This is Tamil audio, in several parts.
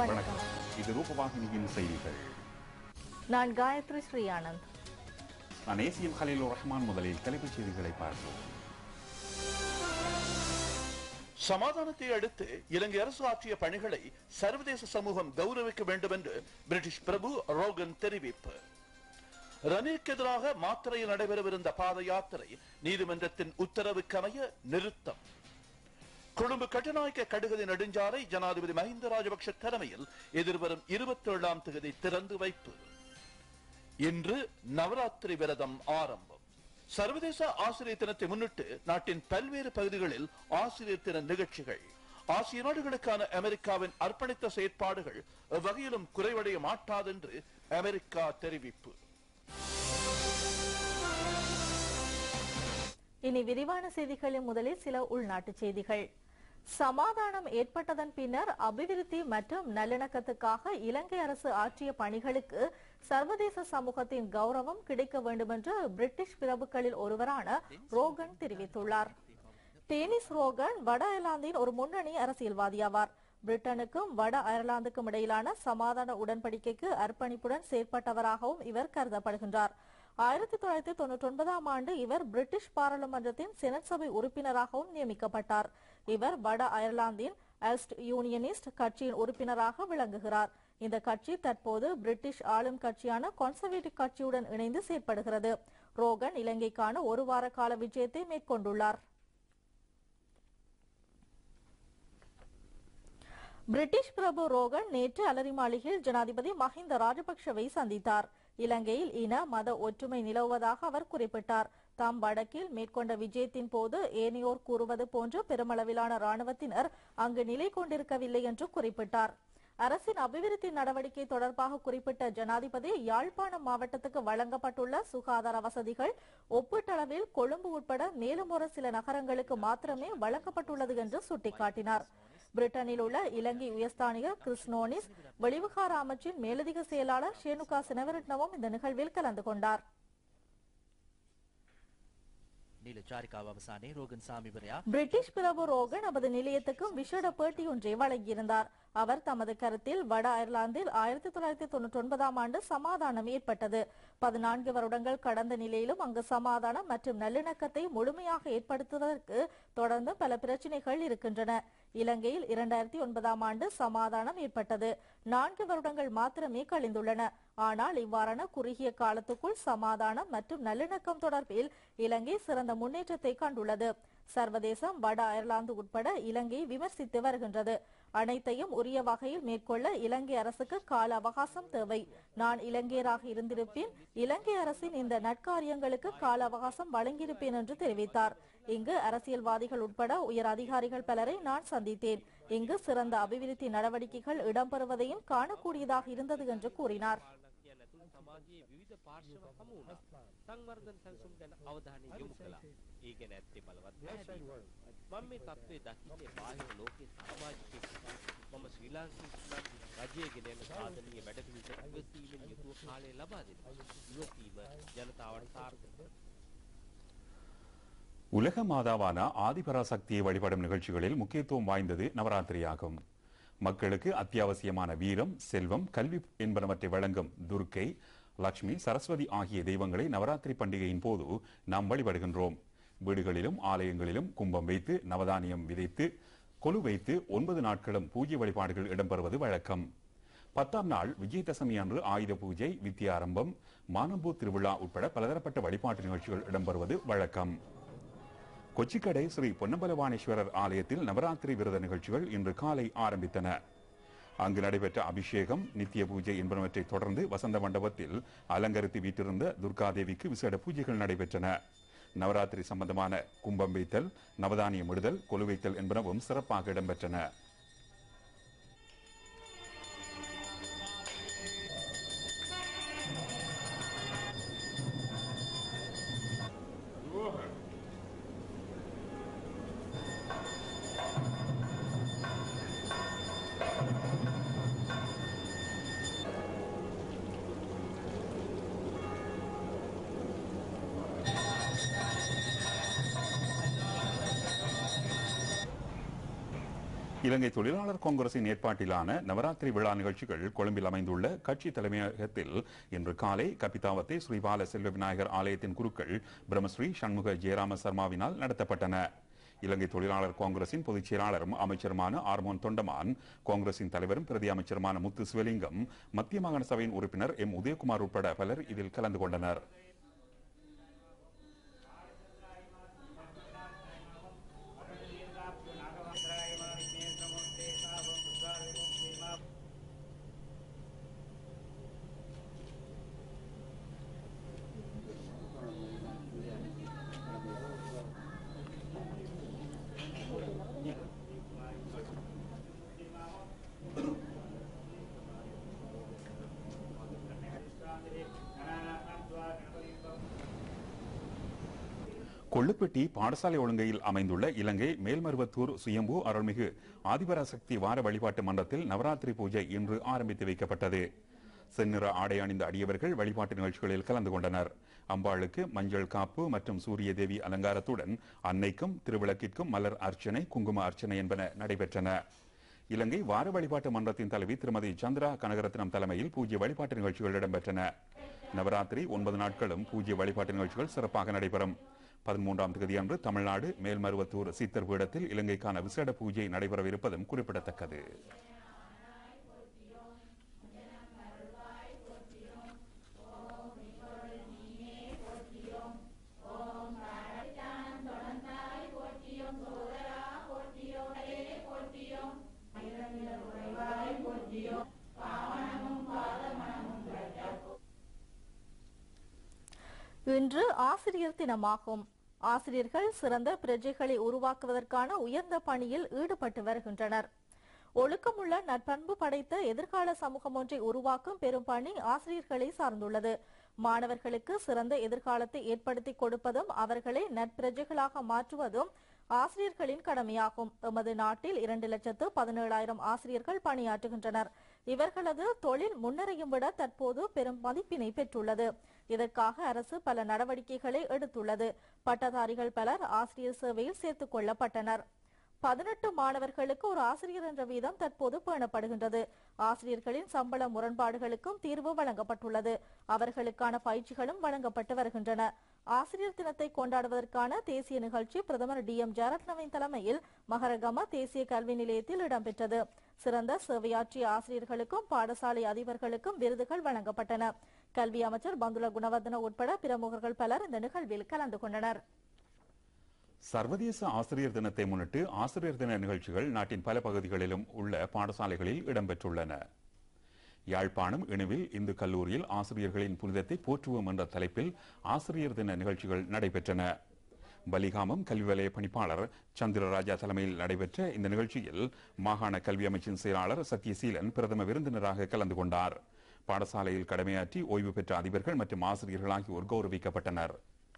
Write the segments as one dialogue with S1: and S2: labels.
S1: வணக்கம் இது ரூபவாகினியின் செய்திகள்
S2: நான் காயத்ரி ஸ்ரீ ஆனந்த்
S1: நான் ஏசிஎம் ஹலீல் ரஹ்மான் முதலில் தலைப்புச் செய்திகளை பார்ப்போம்
S3: சமாதானத்தை அடுத்து இலங்கை அரசு ஆற்றிய பணிகளை சர்வதேச சமூகம் கௌரவிக்க வேண்டும் என்று பிரிட்டிஷ் பிரபு ரோகன் தெரிவிப்பு ரணிலுக்கு எதிராக மாத்திரையில் நடைபெறவிருந்த பாத யாத்திரை நீதிமன்றத்தின் உத்தரவுக்கமைய நிறுத்தம் கொழும்பு கட்டுநாயக்க கடுகதி நெடுஞ்சாலை ஜனாதிபதி மஹிந்த ராஜபக்ஷ தலைமையில் எதிர்வரும் இருபத்தி ஏழாம் தேதி திறந்து வைப்பு இன்று நவராத்திரி விரதம் ஆரம்பம் சர்வதேச ஆசிரியர் தினத்தை முன்னிட்டு நாட்டின் பல்வேறு பகுதிகளில் ஆசிரியர் தின நிகழ்ச்சிகள் ஆசிய நாடுகளுக்கான அமெரிக்காவின் அர்ப்பணித்த செயற்பாடுகள் எவ்வகையிலும் குறைவடைய மாட்டாதென்று அமெரிக்கா தெரிவிப்பு
S2: இனி விரிவான செய்திகளின் முதலில் சில உள்நாட்டு செய்திகள் சமாதானம் ஏற்பட்டதன் பின்னர் அபிவிருத்தி மற்றும் நல்லிணக்கத்துக்காக இலங்கை அரசு ஆற்றிய பணிகளுக்கு சர்வதேச சமூகத்தின் கௌரவம் கிடைக்க வேண்டும் என்று பிரிட்டிஷ் பிரபுக்களில் ஒருவரான ரோகன் தெரிவித்துள்ளார் டேனிஸ் ரோகன் வட அயர்லாந்தின் ஒரு முன்னணி அரசியல்வாதியாவார் பிரிட்டனுக்கும் வட அயர்லாந்துக்கும் இடையிலான சமாதான உடன்படிக்கைக்கு அர்ப்பணிப்புடன் செயற்பட்டவராகவும் இவர் கருதப்படுகின்றார் ஆயிரத்தி தொள்ளாயிரத்தி தொண்ணூற்றி ஒன்பதாம் ஆண்டு இவர் பிரிட்டிஷ் பாராளுமன்றத்தின் செனட் சபை உறுப்பினராகவும் நியமிக்கப்பட்டார் இவர் வட அயர்லாந்தின் அல்ஸ்ட் யூனியனிஸ்ட் கட்சியின் உறுப்பினராக விளங்குகிறார் இந்த கட்சி தற்போது பிரிட்டிஷ் ஆளும் கட்சியான கன்சர்வேட்டிவ் கட்சியுடன் இணைந்து செயற்படுகிறது ரோகன் இலங்கைக்கான ஒரு வார கால விஜயத்தை மேற்கொண்டுள்ளார் பிரிட்டிஷ் பிரபு ரோகன் நேற்று அலரி மாளிகையில் ஜனாதிபதி மஹிந்த ராஜபக்ஷவை சந்தித்தார் இலங்கையில் இன மத ஒற்றுமை நிலவுவதாக அவர் குறிப்பிட்டார் தாம் வடக்கில் மேற்கொண்ட விஜயத்தின் போது ஏனையோர் கூறுவது போன்று பெருமளவிலான ராணுவத்தினர் அங்கு நிலை கொண்டிருக்கவில்லை என்று குறிப்பிட்டார் அரசின் அபிவிருத்தி நடவடிக்கை தொடர்பாக குறிப்பிட்ட ஜனாதிபதி யாழ்ப்பாணம் மாவட்டத்துக்கு வழங்கப்பட்டுள்ள சுகாதார வசதிகள் ஒப்பீட்டளவில் கொழும்பு உட்பட மேலும் ஒரு சில நகரங்களுக்கு மாத்திரமே வழங்கப்பட்டுள்ளது என்று சுட்டிக்காட்டினார் பிரிட்டனில் உள்ள இலங்கை உயர்ஸ்தானிகர் கிறிஸ்னோனிஸ் வெளிவிகார அமைச்சின் மேலதிக செயலாளர் ஷேனுகா சினவரட்னவும் இந்த நிகழ்வில் கலந்து கொண்டார்
S4: නිල චාරිකාව අවසානයේ රෝගන් සාමිවරයා
S2: பிரிட்டிஷ் பிரபு ரோகன் நமது நிலையத்துக்கும் விசேட பேட்டி ஒன்றை வழங்கியிருந்தார் அவர் தமது கருத்தில் வட அயர்லாந்தில் ஆயிரத்தி தொள்ளாயிரத்தி தொண்ணூற்றி ஒன்பதாம் ஆண்டு சமாதானம் ஏற்பட்டது பதினான்கு வருடங்கள் கடந்த நிலையிலும் அங்கு சமாதானம் மற்றும் நல்லிணக்கத்தை முழுமையாக ஏற்படுத்துவதற்கு தொடர்ந்து பல பிரச்சினைகள் இருக்கின்றன இலங்கையில் இரண்டாயிரத்தி ஒன்பதாம் ஆண்டு சமாதானம் ஏற்பட்டது நான்கு வருடங்கள் மாத்திரமே கழிந்துள்ளன ஆனால் இவ்வாறான குறுகிய காலத்துக்குள் சமாதானம் மற்றும் நல்லிணக்கம் தொடர்பில் இலங்கை சிறந்த முன்னேற்றத்தை கண்டுள்ளது சர்வதேசம் வட அயர்லாந்து உட்பட இலங்கையை விமர்சித்து வருகின்றது அனைத்தையும் உரிய வகையில் மேற்கொள்ள இலங்கை அரசுக்கு கால அவகாசம் தேவை நான் இலங்கையராக இருந்திருப்பேன் இலங்கை அரசின் இந்த நட்காரியங்களுக்கு கால அவகாசம் வழங்கியிருப்பேன் என்று தெரிவித்தார் இங்கு அரசியல்வாதிகள் உட்பட உயர் அதிகாரிகள் பலரை நான் சந்தித்தேன் இங்கு சிறந்த அபிவிருத்தி நடவடிக்கைகள் இடம்பெறுவதையும் காணக்கூடியதாக இருந்தது என்று கூறினார்
S5: කියන ඇතුළු සමාජයේ විවිධ පාර්ශව හමු වුණා. සංවර්ධන සංසුම් ගැන අවධානය යොමු කළා. ඒ ගැන ඇත්තේ බලවත් පැහැදිලි. මම මේ තත්ත්වය දකින්නේ බාහිර ලෝකයේ සමාජිකයෙක් මම ශ්‍රී ලාංකික රජය ගෙන යන සාධනීය වැඩපිළිවෙලට ඉවසීමෙන් යුතුව කාලය ලබා දෙනවා. ඉවසීම ජනතාවට සාර්ථක
S1: உலக மாதாவான ஆதிபராசக்தியை வழிபடும் நிகழ்ச்சிகளில் முக்கியத்துவம் வாய்ந்தது நவராத்திரியாகும் மக்களுக்கு அத்தியாவசியமான வீரம் செல்வம் கல்வி என்பனவற்றை வழங்கும் துர்க்கை லட்சுமி சரஸ்வதி ஆகிய தெய்வங்களை நவராத்திரி பண்டிகையின் போது நாம் வழிபடுகின்றோம் வீடுகளிலும் ஆலயங்களிலும் கும்பம் வைத்து நவதானியம் விதைத்து கொலு வைத்து ஒன்பது நாட்களும் பூஜை வழிபாடுகள் இடம்பெறுவது வழக்கம் பத்தாம் நாள் விஜயதசமி அன்று ஆயுத பூஜை வித்தியாரம்பம் மானம்பூ திருவிழா உட்பட பலதரப்பட்ட வழிபாட்டு நிகழ்ச்சிகள் இடம்பெறுவது வழக்கம் கொச்சிக்கடை ஸ்ரீ பொன்னம்பலவாணேஸ்வரர் ஆலயத்தில் நவராத்திரி விரத நிகழ்ச்சிகள் இன்று காலை ஆரம்பித்தன அங்கு நடைபெற்ற அபிஷேகம் நித்திய பூஜை என்பனவற்றை தொடர்ந்து வசந்த மண்டபத்தில் அலங்கரித்து வீட்டிருந்த துர்காதேவிக்கு விசேட பூஜைகள் நடைபெற்றன நவராத்திரி சம்பந்தமான கும்பம் வைத்தல் நவதானியம் இடுதல் கொலு வைத்தல் என்பனவும் சிறப்பாக இடம்பெற்றன இலங்கை தொழிலாளர் காங்கிரசின் ஏற்பாட்டிலான நவராத்திரி விழா நிகழ்ச்சிகள் கொழும்பில் அமைந்துள்ள கட்சி தலைமையகத்தில் இன்று காலை கபிதாவத்தை ஸ்ரீபால செல்வ விநாயகர் ஆலயத்தின் குருக்கள் பிரம்மஸ்ரீ சண்முக ஜெயராம சர்மாவினால் நடத்தப்பட்டன இலங்கை தொழிலாளர் காங்கிரசின் பொதுச் செயலாளரும் அமைச்சருமான ஆர்மோன் தொண்டமான் காங்கிரசின் தலைவரும் பிரதி அமைச்சருமான முத்து சிவலிங்கம் மத்திய மாகாண சபையின் உறுப்பினர் எம் உதயகுமார் உட்பட பலர் இதில் கலந்து கொண்டனர் கொள்ளுப்பட்டி பாடசாலை ஒழுங்கையில் அமைந்துள்ள இலங்கை மேல்மருவத்தூர் சுயம்பு அருள்மிகு ஆதிபராசக்தி வார வழிபாட்டு மன்றத்தில் நவராத்திரி பூஜை இன்று ஆரம்பித்து வைக்கப்பட்டது செந்நிற ஆடை அணிந்த அடியவர்கள் வழிபாட்டு நிகழ்ச்சிகளில் கலந்து கொண்டனர் அம்பாளுக்கு மஞ்சள் காப்பு மற்றும் சூரிய தேவி அலங்காரத்துடன் அன்னைக்கும் திருவிளக்கிற்கும் மலர் அர்ச்சனை குங்கும அர்ச்சனை என்பன நடைபெற்றன இலங்கை வார வழிபாட்டு மன்றத்தின் தலைவி திருமதி சந்திரா கனகரத்னம் தலைமையில் பூஜ்ய வழிபாட்டு நிகழ்ச்சிகள் இடம்பெற்றன நவராத்திரி ஒன்பது நாட்களும் பூஜ்ய வழிபாட்டு நிகழ்ச்சிகள் சிறப்பாக நடைபெறும் பதிமூன்றாம் தேதியன்று தமிழ்நாடு மேல்மருவத்தூர் சித்தர் பீடத்தில் இலங்கைக்கான விசேட பூஜை நடைபெறவிருப்பதும் குறிப்பிடத்தக்கது
S2: இன்று ஆசிரியர் தினமாகும் ஆசிரியர்கள் சிறந்த பிரஜைகளை உருவாக்குவதற்கான உயர்ந்த பணியில் ஈடுபட்டு வருகின்றனர் ஒழுக்கமுள்ள நற்பண்பு படைத்த எதிர்கால சமூகம் ஒன்றை உருவாக்கும் பெரும் பணி ஆசிரியர்களை சார்ந்துள்ளது மாணவர்களுக்கு சிறந்த எதிர்காலத்தை ஏற்படுத்தி கொடுப்பதும் அவர்களை நற்பிரஜைகளாக மாற்றுவதும் ஆசிரியர்களின் கடமையாகும் எமது நாட்டில் இரண்டு லட்சத்து பதினேழாயிரம் ஆசிரியர்கள் பணியாற்றுகின்றனர் இவர்களது தொழில் முன்னரையும் விட தற்போது பெரும் மதிப்பினை பெற்றுள்ளது இதற்காக அரசு பல நடவடிக்கைகளை எடுத்துள்ளது பட்டதாரிகள் பலர் ஆசிரியர் சேவையில் சேர்த்துக் கொள்ளப்பட்டனர் பதினெட்டு மாணவர்களுக்கு ஒரு ஆசிரியர் என்ற வீதம் தற்போது பேணப்படுகின்றது ஆசிரியர்களின் சம்பள முரண்பாடுகளுக்கும் தீர்வு வழங்கப்பட்டுள்ளது அவர்களுக்கான பயிற்சிகளும் வழங்கப்பட்டு வருகின்றன ஆசிரியர் தினத்தை கொண்டாடுவதற்கான தேசிய நிகழ்ச்சி பிரதமர் டி எம் ஜெயரத்னவின் தலைமையில் மகரகம தேசிய கல்வி நிலையத்தில் இடம்பெற்றது சிறந்த சேவையாற்றிய ஆசிரியர்களுக்கும் பாடசாலை அதிபர்களுக்கும் விருதுகள் வழங்கப்பட்டன கல்வி அமைச்சர் பந்துல குணவர்தன உட்பட பிரமுகர்கள் பலர் இந்த நிகழ்வில் கலந்து கொண்டனர்
S1: சர்வதேச ஆசிரியர் தினத்தை முன்னிட்டு ஆசிரியர் தின நிகழ்ச்சிகள் நாட்டின் பல பகுதிகளிலும் உள்ள பாடசாலைகளில் இடம்பெற்றுள்ளன யாழ்ப்பாணம் இணுவில் இந்து கல்லூரியில் ஆசிரியர்களின் புனிதத்தை போற்றுவோம் என்ற தலைப்பில் ஆசிரியர் தின நிகழ்ச்சிகள் நடைபெற்றன பலிகாமம் கல்வி வலய பணிப்பாளர் சந்திரராஜா தலைமையில் நடைபெற்ற இந்த நிகழ்ச்சியில் மாகாண கல்வி அமைச்சின் செயலாளர் சத்யசீலன் பிரதம விருந்தினராக கலந்து கொண்டார் பாடசாலையில் கடமையாற்றி ஓய்வு பெற்ற அதிபர்கள் மற்றும் ஆசிரியர்கள் ஆகியோர் கௌரவிக்கப்பட்டனர்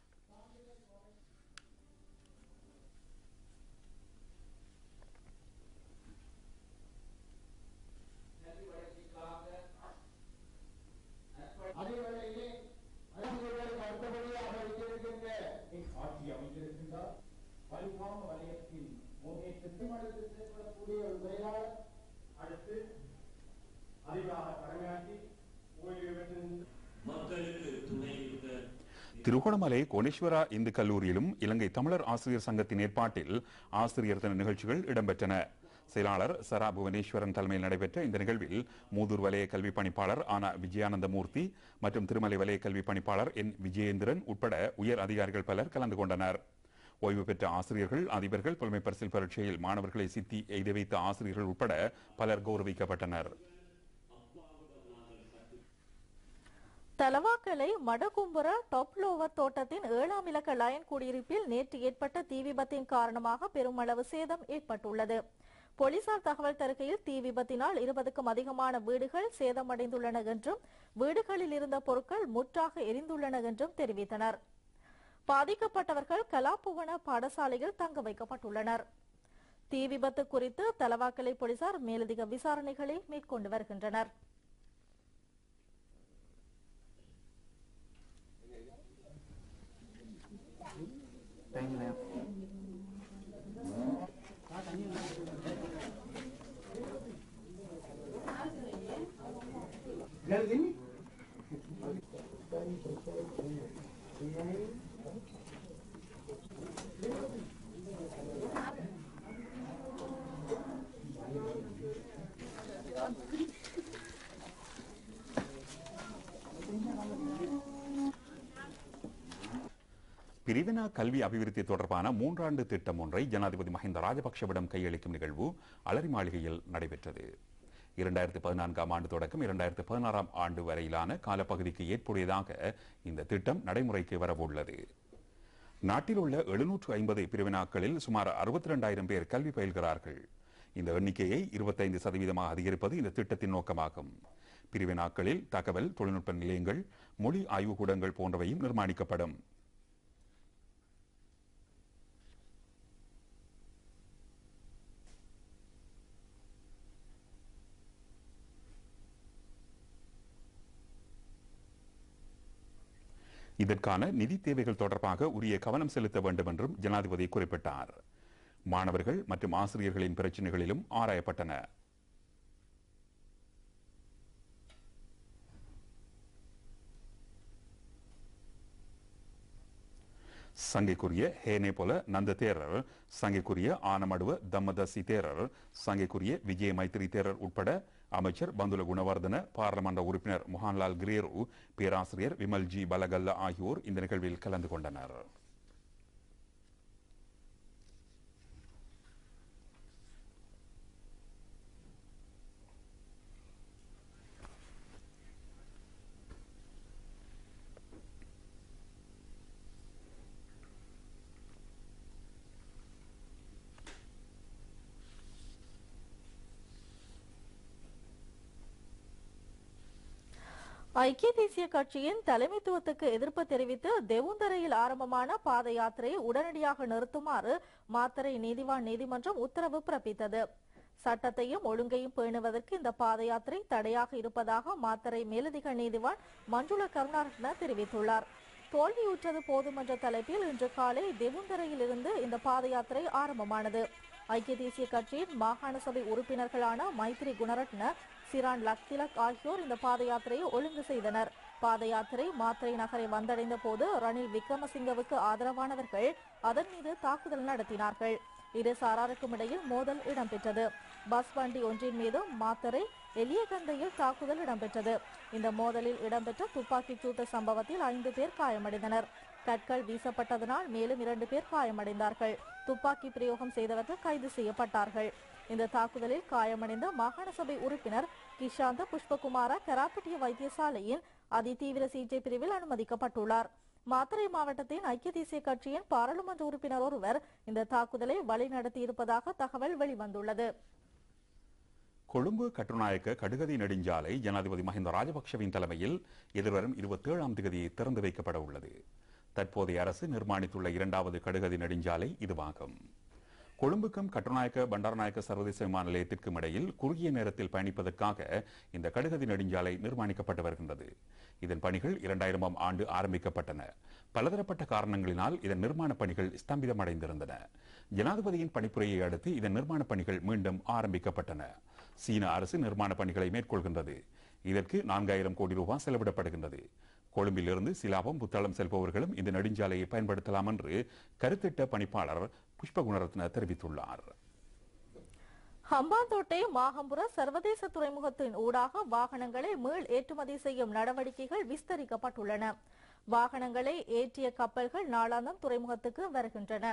S6: அதேவேளையிலே அரசியலுக்கு அடுத்தபடியாக வைத்திருக்கின்ற ஆட்சி அமைந்திருக்கின்றார் பலிகாம வலயத்தின் முன்னேற்றத்தை அடுத்து செயல்படக்கூடிய ஒரு செயலாளர் அடுத்து அதிகார கடமையாற்றி ஓய்வு பெற்றிருந்த
S7: மக்களுக்கு துணை இருக்க
S1: திருகோணமலை கோணேஸ்வரா இந்து கல்லூரியிலும் இலங்கை தமிழர் ஆசிரியர் சங்கத்தின் ஏற்பாட்டில் ஆசிரியர் தின நிகழ்ச்சிகள் இடம்பெற்றன செயலாளர் சரா புவனேஸ்வரன் தலைமையில் நடைபெற்ற இந்த நிகழ்வில் மூதூர் வலய கல்வி பணிப்பாளர் ஆனா விஜயானந்தமூர்த்தி மற்றும் திருமலை வலய கல்வி பணிப்பாளர் என் விஜயேந்திரன் உட்பட உயர் அதிகாரிகள் பலர் கலந்து கொண்டனர் ஓய்வு பெற்ற ஆசிரியர்கள் அதிபர்கள் புலமை பரிசில் பரீட்சையில் மாணவர்களை சித்தி எய்த வைத்த ஆசிரியர்கள் உட்பட பலர் கௌரவிக்கப்பட்டனர்
S2: தலவாக்கலை மடகும்புர டொப்லோவர் தோட்டத்தின் ஏழாம் இலக்க லயன் குடியிருப்பில் நேற்று ஏற்பட்ட தீ விபத்தின் காரணமாக பெருமளவு சேதம் ஏற்பட்டுள்ளது போலீசார் தகவல் தருகையில் தீ விபத்தினால் இருபதுக்கும் அதிகமான வீடுகள் சேதமடைந்துள்ளன என்றும் வீடுகளில் இருந்த பொருட்கள் முற்றாக எரிந்துள்ளன என்றும் தெரிவித்தனர் பாதிக்கப்பட்டவர்கள் கலாப்புவன பாடசாலையில் தங்க வைக்கப்பட்டுள்ளனர் தீ விபத்து குறித்து தலவாக்கலை போலீசார் மேலதிக விசாரணைகளை மேற்கொண்டு வருகின்றனர்
S1: பிரிவினா கல்வி அபிவிருத்தி தொடர்பான மூன்றாண்டு திட்டம் ஒன்றை ஜனாதிபதி மஹிந்த ராஜபக்ஷவிடம் கையளிக்கும் நிகழ்வு அலரி மாளிகையில் நடைபெற்றது இரண்டாயிரத்தி பதினான்காம் ஆண்டு தொடக்கம் இரண்டாயிரத்தி பதினாறாம் ஆண்டு வரையிலான காலப்பகுதிக்கு ஏற்புடையதாக இந்த திட்டம் நடைமுறைக்கு வரவுள்ளது நாட்டில் உள்ள எழுநூற்று ஐம்பது பிரிவினாக்களில் சுமார் அறுபத்தி ரெண்டாயிரம் பேர் கல்வி பயில்கிறார்கள் இந்த எண்ணிக்கையை இருபத்தைந்து சதவீதமாக அதிகரிப்பது இந்த திட்டத்தின் நோக்கமாகும் பிரிவினாக்களில் தகவல் தொழில்நுட்ப நிலையங்கள் மொழி ஆய்வுக்கூடங்கள் போன்றவையும் நிர்மாணிக்கப்படும் இதற்கான நிதி தேவைகள் தொடர்பாக உரிய கவனம் செலுத்த வேண்டும் என்றும் ஜனாதிபதி குறிப்பிட்டார் மாணவர்கள் மற்றும் ஆசிரியர்களின் பிரச்சினைகளிலும் ஆராயப்பட்டன சங்கைக்குரிய ஹேனே போல நந்த தேரர் சங்கைக்குரிய ஆனமடுவ தம்மதசி தேரர் சங்கைக்குரிய விஜய மைத்திரி தேரர் உட்பட அமைச்சர் பந்துல குணவர்தன பாராளுமன்ற உறுப்பினர் முகான்லால் கிரேரு பேராசிரியர் விமல் ஜி பலகல்ல ஆகியோர் இந்த நிகழ்வில் கலந்து கொண்டனர்
S2: ஐக்கிய தேசிய கட்சியின் தலைமைத்துவத்துக்கு எதிர்ப்பு தெரிவித்து தெவுந்தரையில் ஆரம்பமான பாத யாத்திரையை உடனடியாக நிறுத்துமாறு மாத்தறை நீதிவான் நீதிமன்றம் உத்தரவு பிறப்பித்தது சட்டத்தையும் ஒழுங்கையும் பேணுவதற்கு இந்த பாத யாத்திரை தடையாக இருப்பதாக மாத்தறை மேலதிக நீதிவான் மஞ்சுள கருணாரத்ன தெரிவித்துள்ளார் தோல்வியுற்றது போதும் என்ற தலைப்பில் இன்று காலை தெவுந்தரையில் இருந்து இந்த பாத யாத்திரை ஆரம்பமானது ஐக்கிய தேசிய கட்சியின் மாகாண சபை உறுப்பினர்களான மைத்ரி குணரட்ன சிரான் லக்திலக் ஆகியோர் இந்த பாத யாத்திரையை ஒழுங்கு செய்தனர் பாத யாத்திரை மாத்திரை நகரை வந்தடைந்த போது ரணில் விக்ரமசிங்கவுக்கு ஆதரவானவர்கள் அதன் மீது தாக்குதல் நடத்தினார்கள் இரு சாராருக்கும் இடையில் மோதல் இடம்பெற்றது பஸ் வண்டி ஒன்றின் மீது மாத்தரை எலியகந்தையில் தாக்குதல் இடம்பெற்றது இந்த மோதலில் இடம்பெற்ற துப்பாக்கிச் சூட்டு சம்பவத்தில் ஐந்து பேர் காயமடைந்தனர் கற்கள் வீசப்பட்டதனால் மேலும் இரண்டு பேர் காயமடைந்தார்கள் துப்பாக்கி பிரயோகம் செய்தவர்கள் கைது செய்யப்பட்டார்கள் இந்த தாக்குதலில் காயமடைந்த மாகாண சபை உறுப்பினர் கிஷாந்த புஷ்பகுமார கராப்பட்டிய வைத்தியசாலையின் அதிதீவிர சிகிச்சை பிரிவில் அனுமதிக்கப்பட்டுள்ளார் மாத்தறை மாவட்டத்தின் ஐக்கிய தேசிய கட்சியின் பாராளுமன்ற உறுப்பினர் ஒருவர் இந்த தாக்குதலை வழிநடத்தியிருப்பதாக தகவல் வெளிவந்துள்ளது
S1: கொழும்பு கட்டுநாயக்க கடுகதி நெடுஞ்சாலை ஜனாதிபதி மஹிந்த ராஜபக்ஷவின் தலைமையில் எதிர்வரும் இருபத்தேழாம் தேதி திறந்து வைக்கப்பட உள்ளது தற்போதைய அரசு நிர்மாணித்துள்ள இரண்டாவது கடுகதி நெடுஞ்சாலை இதுவாகும் கொழும்புக்கும் கட்டுநாயக்க பண்டாரநாயக்க சர்வதேச விமான நிலையத்திற்கும் இடையில் குறுகிய நேரத்தில் பயணிப்பதற்காக இந்த கடுகதி நெடுஞ்சாலை நிர்மாணிக்கப்பட்டு வருகின்றது இதன் பணிகள் இரண்டாயிரமாம் ஆண்டு ஆரம்பிக்கப்பட்டன பலதரப்பட்ட காரணங்களினால் இதன் நிர்மாண பணிகள் ஸ்தம்பிதமடைந்திருந்தன ஜனாதிபதியின் பணிப்புரையை அடுத்து இதன் நிர்மாண பணிகள் மீண்டும் ஆரம்பிக்கப்பட்டன சீன அரசு நிர்மாண பணிகளை மேற்கொள்கின்றது இதற்கு நான்காயிரம் கோடி ரூபாய் செலவிடப்படுகின்றது கொழும்பிலிருந்து சிலாபம் புத்தளம் செல்பவர்களும் இந்த நெடுஞ்சாலையை பயன்படுத்தலாம் என்று கருத்திட்ட பணிப்பாளர் புஷ்ப குணரத்ன தெரிவித்துள்ளார்
S2: ஹம்பாந்தோட்டை மாகம்புர சர்வதேச துறைமுகத்தின் ஊடாக வாகனங்களை மீள் ஏற்றுமதி செய்யும் நடவடிக்கைகள் விஸ்தரிக்கப்பட்டுள்ளன வாகனங்களை ஏற்றிய கப்பல்கள் நாளாந்தம் துறைமுகத்துக்கு வருகின்றன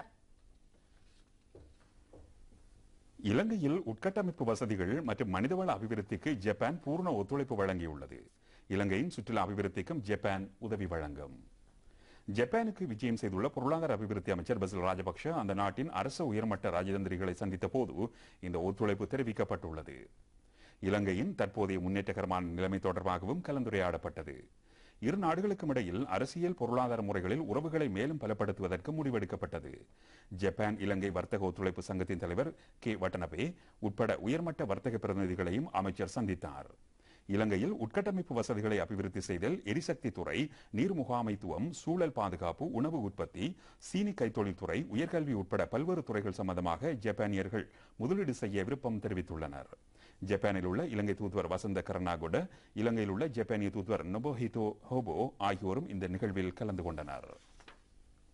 S1: இலங்கையில் உட்கட்டமைப்பு வசதிகள் மற்றும் மனிதவள அபிவிருத்திக்கு ஜப்பான் பூர்ண ஒத்துழைப்பு வழங்கியுள்ளது இலங்கையின் சுற்றுலா அபிவிருத்திக்கும் ஜப்பான் உதவி வழங்கும் ஜப்பானுக்கு விஜயம் செய்துள்ள பொருளாதார அபிவிருத்தி அமைச்சர் பசில் ராஜபக்ஷ அந்த நாட்டின் அரசு உயர்மட்ட ராஜதந்திரிகளை சந்தித்த போது இந்த ஒத்துழைப்பு தெரிவிக்கப்பட்டுள்ளது இலங்கையின் தற்போதைய முன்னேற்றகரமான நிலைமை தொடர்பாகவும் கலந்துரையாடப்பட்டது இரு நாடுகளுக்கும் இடையில் அரசியல் பொருளாதார முறைகளில் உறவுகளை மேலும் பலப்படுத்துவதற்கு முடிவெடுக்கப்பட்டது ஜப்பான் இலங்கை வர்த்தக ஒத்துழைப்பு சங்கத்தின் தலைவர் கே வட்டனபே உட்பட உயர்மட்ட வர்த்தக பிரதிநிதிகளையும் அமைச்சர் சந்தித்தார் இலங்கையில் உட்கட்டமைப்பு வசதிகளை அபிவிருத்தி செய்தல் எரிசக்தி துறை நீர் முகாமைத்துவம் சூழல் பாதுகாப்பு உணவு உற்பத்தி சீனி கைத்தொழில் துறை உயர்கல்வி உட்பட பல்வேறு துறைகள் சம்பந்தமாக ஜப்பானியர்கள் முதலீடு செய்ய விருப்பம் தெரிவித்துள்ளனர் ஜப்பானில் உள்ள இலங்கை தூதுவர் வசந்த கருணாகுட இலங்கையில் உள்ள ஜப்பானிய தூதுவர் நொபோஹிதோ ஹோபோ ஆகியோரும் இந்த நிகழ்வில் கலந்து கொண்டனர்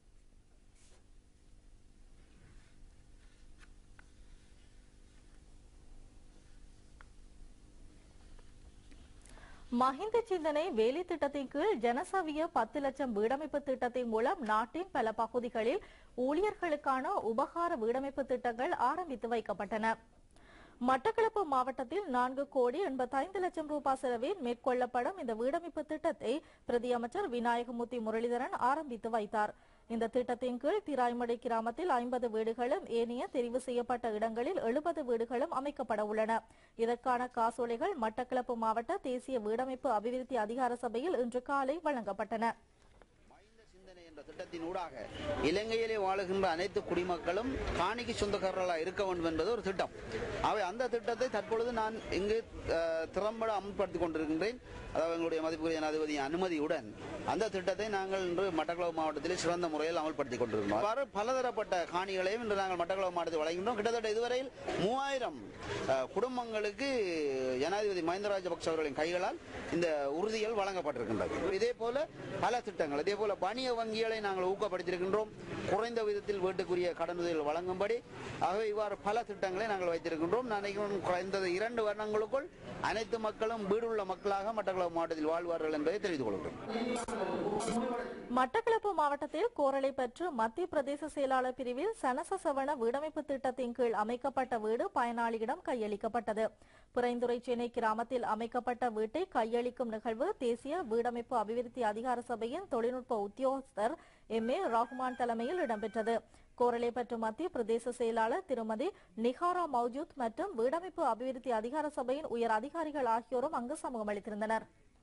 S2: மஹிந்த சிந்தனை வேலை திட்டத்தின் கீழ் ஜனசவிய பத்து லட்சம் வீடமைப்பு திட்டத்தின் மூலம் நாட்டின் பல பகுதிகளில் ஊழியர்களுக்கான உபகார வீடமைப்பு திட்டங்கள் ஆரம்பித்து வைக்கப்பட்டன மட்டக்களப்பு மாவட்டத்தில் நான்கு கோடி எண்பத்தைந்து லட்சம் ரூபாய் செலவில் மேற்கொள்ளப்படும் இந்த வீடமைப்பு திட்டத்தை பிரதி அமைச்சர் விநாயகமூர்த்தி முரளிதரன் ஆரம்பித்து வைத்தார் இந்த திட்டத்தின் கீழ் திராய்மடை கிராமத்தில் ஐம்பது வீடுகளும் ஏனைய தெரிவு செய்யப்பட்ட இடங்களில் எழுபது வீடுகளும் அமைக்கப்பட உள்ளன இதற்கான காசோலைகள் மட்டக்களப்பு மாவட்ட தேசிய வீடமைப்பு அபிவிருத்தி அதிகார சபையில் இன்று காலை வழங்கப்பட்டன
S8: மஹிந்த சிந்தனை என்ற திட்டத்தின் ஊடாக இலங்கையிலே வாழுகின்ற அனைத்து குடிமக்களும் காணிக்கு சொந்தக்காரர்களாக இருக்க வேண்டும் என்பது ஒரு திட்டம் அவை அந்த திட்டத்தை தற்பொழுது நான் இங்கு அஹ், திறம்பட அமல்படுத்திக் கொண்டிருக்கின்றேன் அதாவது எங்களுடைய மதிப்புக்குரிய ஜனாதிபதியின் அனுமதியுடன் அந்த திட்டத்தை நாங்கள் இன்று மட்டக்களப்பு மாவட்டத்திலே சிறந்த முறையில் அமல்படுத்திக் கொண்டிருக்கிறோம் அவ்வாறு பலதரப்பட்ட காணிகளையும் இன்று நாங்கள் மட்டக்களப்பு மாவட்டத்தில் வழங்குகின்றோம் கிட்டத்தட்ட இதுவரையில் மூவாயிரம் அஹ், குடும்பங்களுக்கு ஜனாதிபதி மஹிந்த ராஜபக்ஷ அவர்களின் கைகளால் இந்த உறுதிகள் வழங்கப்பட்டிருக்கின்றது இதே போல பல திட்டங்கள் இதே போல வணிக வங்கிகளை நாங்கள் ஊக்கப்படுத்தியிருக்கின்றோம் குறைந்த விதத்தில் வீட்டுக்குரிய கடனுதவிகள் வழங்கும்படி ஆகவே இவ்வாறு பல திட்டங்களை நாங்கள் வைத்திருக்கின்றோம் நான் நினைக்கிறேன் குறைந்தது இரண்டு வருடங்களுக்குள் அனைத்து மக்களும் வீடுள்ள மக்களாக மட்டக்களப்பு மாவட்டத்தில் வாழ்வார்கள் என்பதை தெரிவித்துக் கொள்கிறோம்
S2: மட்டக்களப்பு மாவட்டத்தில் கோரளை பெற்று மத்திய பிரதேச செயலாளர் பிரிவில் சனசசவன வீடமைப்பு திட்டத்தின் கீழ் அமைக்கப்பட்ட வீடு பயனாளியிடம் கையளிக்கப்பட்டது புரைந்துறை சென்னை கிராமத்தில் அமைக்கப்பட்ட வீட்டை கையளிக்கும் நிகழ்வு தேசிய வீடமைப்பு அபிவிருத்தி அதிகார சபையின் தொழில்நுட்ப உத்தியோகஸ்தர் எம் ஏ ரஹ்மான் தலைமையில் இடம்பெற்றது கோரளை பெற்று மத்திய பிரதேச செயலாளர் திருமதி நிகாரா மௌஜூத் மற்றும் வீடமைப்பு அபிவிருத்தி அதிகார சபையின் உயர் அதிகாரிகள் ஆகியோரும் அங்கு சமூகம் அளித்திருந்தனர்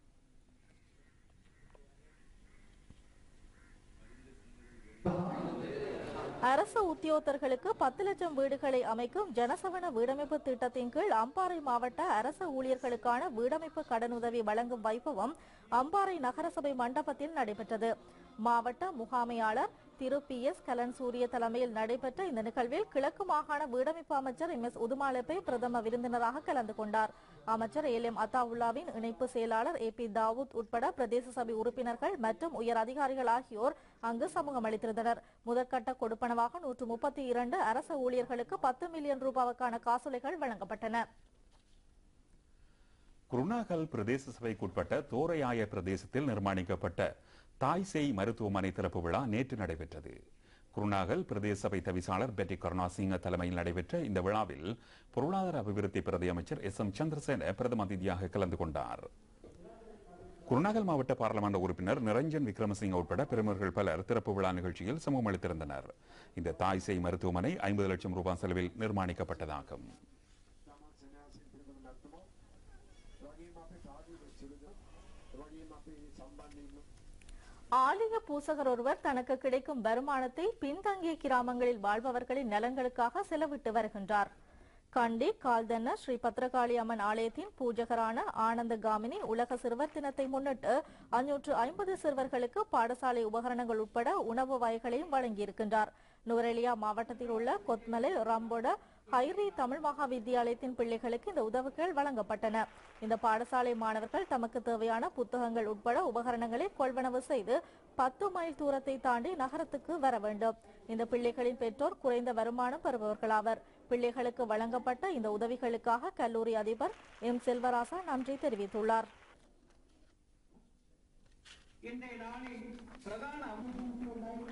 S2: அரசு உத்தியோகத்தர்களுக்கு பத்து லட்சம் வீடுகளை அமைக்கும் ஜனசவன வீடமைப்பு திட்டத்தின் கீழ் அம்பாறை மாவட்ட அரசு ஊழியர்களுக்கான வீடமைப்பு கடனுதவி வழங்கும் வைபவம் அம்பாறை நகரசபை மண்டபத்தில் நடைபெற்றது மாவட்ட முகாமையாளர் திரு பி எஸ் கலன் சூரிய தலைமையில் நடைபெற்ற இந்த நிகழ்வில் கிழக்கு மாகாண வீடமைப்பு அமைச்சர் எம் எஸ் உதுமாலப்பை பிரதம விருந்தினராக கலந்து கொண்டார் அமைச்சர் எல் எம் அத்தாவுல்லாவின் இணைப்பு செயலாளர் ஏ பி தாவூத் உட்பட பிரதேச சபை உறுப்பினர்கள் மற்றும் உயர் அதிகாரிகள் ஆகியோர் அங்கு சமூகம் அளித்திருந்தனர் முதற்கட்ட கொடுப்பனவாக நூற்று முப்பத்தி இரண்டு அரசு ஊழியர்களுக்கு பத்து மில்லியன் ரூபாவுக்கான காசோலைகள் வழங்கப்பட்டன
S1: குருணாகல் பிரதேச சபைக்குட்பட்ட தோரையாய பிரதேசத்தில் நிர்மாணிக்கப்பட்ட தாய்சேய் மருத்துவமனை திறப்பு விழா நேற்று நடைபெற்றது குருணாகல் பிரதேச சபை தவிசாளர் பெட்டி கருணாசிங்க தலைமையில் நடைபெற்ற இந்த விழாவில் பொருளாதார அபிவிருத்தி பிரதி அமைச்சர் எஸ் எம் சந்திரசேன பிரதம அதிதியாக கலந்து கொண்டார் குருணாகல் மாவட்ட பாராளுமன்ற உறுப்பினர் நிரஞ்சன் விக்ரமசிங்க உட்பட பெருமர்கள் பலர் திறப்பு விழா நிகழ்ச்சியில் சமூகம் அளித்திருந்தனர் இந்த தாய்சேய் மருத்துவமனை ஐம்பது லட்சம் ரூபாய் செலவில் நிர்மாணிக்கப்பட்டதாகும்
S2: ஆலய பூசகர் ஒருவர் தனக்கு கிடைக்கும் வருமானத்தை பின்தங்கிய கிராமங்களில் வாழ்பவர்களின் நலன்களுக்காக செலவிட்டு வருகின்றார் கண்டி கால்தன்ன ஸ்ரீ பத்ரகாளி அம்மன் ஆலயத்தின் பூஜகரான ஆனந்த காமினி உலக சிறுவர் தினத்தை முன்னிட்டு அஞ்சூற்று ஐம்பது சிறுவர்களுக்கு பாடசாலை உபகரணங்கள் உட்பட உணவு வகைகளையும் வழங்கியிருக்கின்றார் நுவரெலியா மாவட்டத்தில் உள்ள கொத்மலை ரம்போட ஹைரி தமிழ் மகா வித்தியாலயத்தின் பிள்ளைகளுக்கு இந்த உதவிகள் வழங்கப்பட்டன இந்த பாடசாலை மாணவர்கள் தமக்கு தேவையான புத்தகங்கள் உட்பட உபகரணங்களை கொள்வனவு செய்து பத்து மைல் தூரத்தை தாண்டி நகரத்துக்கு வர வேண்டும் இந்த பிள்ளைகளின் பெற்றோர் குறைந்த வருமானம் பெறுபவர்களாவர் பிள்ளைகளுக்கு வழங்கப்பட்ட இந்த உதவிகளுக்காக கல்லூரி அதிபர் எம் செல்வராசா நன்றி தெரிவித்துள்ளார்
S6: இன்றைய நாளின் பிரதான அம்சம்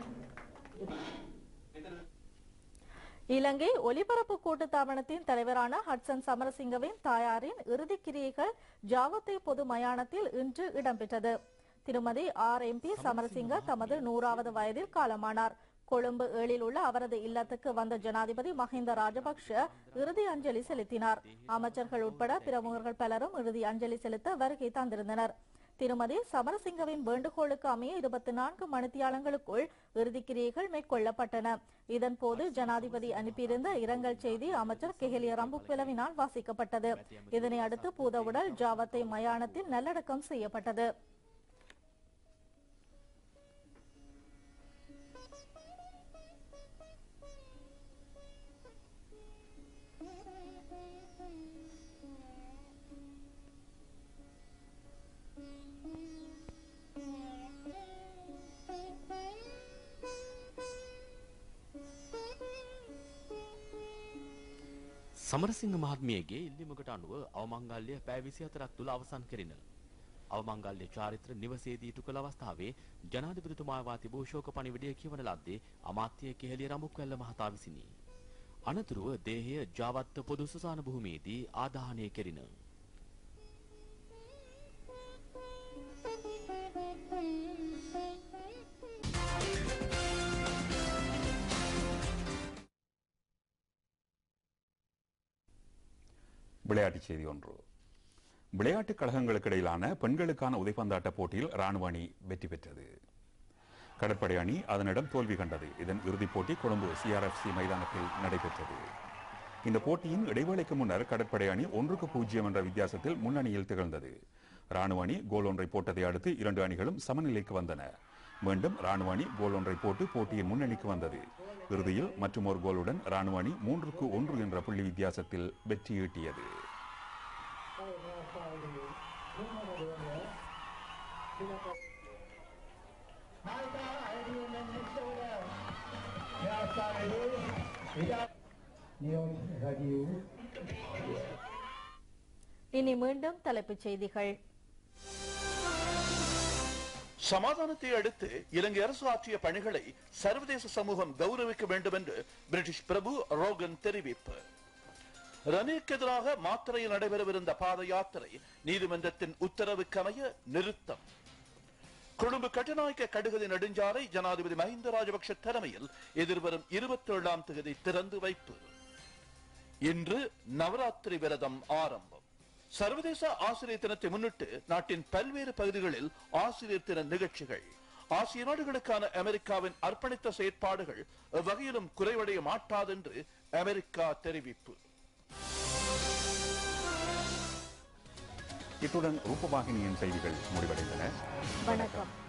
S2: இலங்கை ஒலிபரப்பு கூட்டுத்தாபனத்தின் தலைவரான ஹட்சன் சமரசிங்கவின் தாயாரின் இறுதிக் கிரியைகள் ஜாவத்தை பொது மயானத்தில் இன்று இடம்பெற்றது திருமதி ஆர் எம்பி சமரசிங்க தமது நூறாவது வயதில் காலமானார் கொழும்பு ஏழில் உள்ள அவரது இல்லத்துக்கு வந்த ஜனாதிபதி மஹிந்த ராஜபக்ஷ இறுதி அஞ்சலி செலுத்தினார் அமைச்சர்கள் உட்பட பிரமுகர்கள் பலரும் இறுதி அஞ்சலி செலுத்த வருகை தந்திருந்தனர் திருமதி சமரசிங்கவின் வேண்டுகோளுக்கு அமைய இருபத்தி நான்கு மணித்தியாலங்களுக்குள் இறுதிக்கிரியைகள் மேற்கொள்ளப்பட்டன இதன்போது ஜனாதிபதி அனுப்பியிருந்த இரங்கல் செய்தி அமைச்சர் கெஹலிய ரம்புக்வெலவினால் வாசிக்கப்பட்டது இதனை அடுத்து பூதவுடல் ஜாவத்தை மயானத்தில் நல்லடக்கம் செய்யப்பட்டது
S9: සමරසිංහ මහත්මියගේ ඉල්ලිමකට අනුව අවමංගල්‍ය පෑ විසි අතරක් තුළ අවසන් කෙරෙන. අවමංගල්‍ය චාරිත්‍ර නිවසේදී ඉටු කළ අවස්ථාවේ ජනාධිපතිතුමාවා තිබූ ශෝක පණිවිඩය කියවන ලද්දේ අමාත්‍ය කෙහෙලිය රමුක්වැල්ල මහතා විසිනි. අනතුරුව දේහය ජාවත්ත පොදු සුසාන භූමියේදී ආදාහනය කෙරින.
S1: விளையாட்டுச் செய்தி ஒன்று விளையாட்டுக் கழகங்களுக்கு இடையிலான பெண்களுக்கான உதைப்பந்தாட்ட போட்டியில் ராணுவ அணி வெற்றி பெற்றது கடற்படை அணி அதனிடம் தோல்வி கண்டது இதன் இறுதிப் போட்டி கொழும்பு சிஆர்எஃப்சி மைதானத்தில் நடைபெற்றது இந்த போட்டியின் இடைவேளைக்கு முன்னர் கடற்படை அணி ஒன்றுக்கு பூஜ்ஜியம் என்ற வித்தியாசத்தில் முன்னணியில் திகழ்ந்தது ராணுவ அணி கோல் ஒன்றை போட்டதை அடுத்து இரண்டு அணிகளும் சமநிலைக்கு வந்தன மீண்டும் ராணுவ அணி கோல் ஒன்றை போட்டு போட்டியின் முன்னணிக்கு வந்தது இறுதியில் மற்றும் ஒரு கோலுடன் ராணுவ அணி மூன்றுக்கு ஒன்று என்ற புள்ளி வித்தியாசத்தில் வெற்றி ஈட்டியது
S2: இனி மீண்டும் தலைப்புச் செய்திகள்
S3: சமாதானத்தை அடுத்து இலங்கை அரசு ஆற்றிய பணிகளை சர்வதேச சமூகம் கௌரவிக்க வேண்டும் என்று பிரிட்டிஷ் பிரபு ரோகன் தெரிவிப்பு ரணிலுக்கு எதிராக மாத்திரையில் நடைபெறவிருந்த பாத யாத்திரை நீதிமன்றத்தின் உத்தரவுக்கமைய நிறுத்தம் கொழும்பு கட்டுநாயக்க கடுகதி நெடுஞ்சாலை ஜனாதிபதி மஹிந்த ராஜபக்ஷ தலைமையில் எதிர்வரும் இருபத்தி ஏழாம் தேதி திறந்து வைப்பு இன்று நவராத்திரி விரதம் ஆரம்பம் சர்வதேச ஆசிரியர் தினத்தை முன்னிட்டு நாட்டின் பல்வேறு பகுதிகளில் ஆசிரியர் தின நிகழ்ச்சிகள் ஆசிய நாடுகளுக்கான அமெரிக்காவின் அர்ப்பணித்த செயற்பாடுகள் எவ்வகையிலும் குறைவடைய மாட்டாதென்று அமெரிக்கா தெரிவிப்பு
S1: இத்துடன் ரூபவாகினியின் செய்திகள் முடிவடைந்தன
S2: வணக்கம்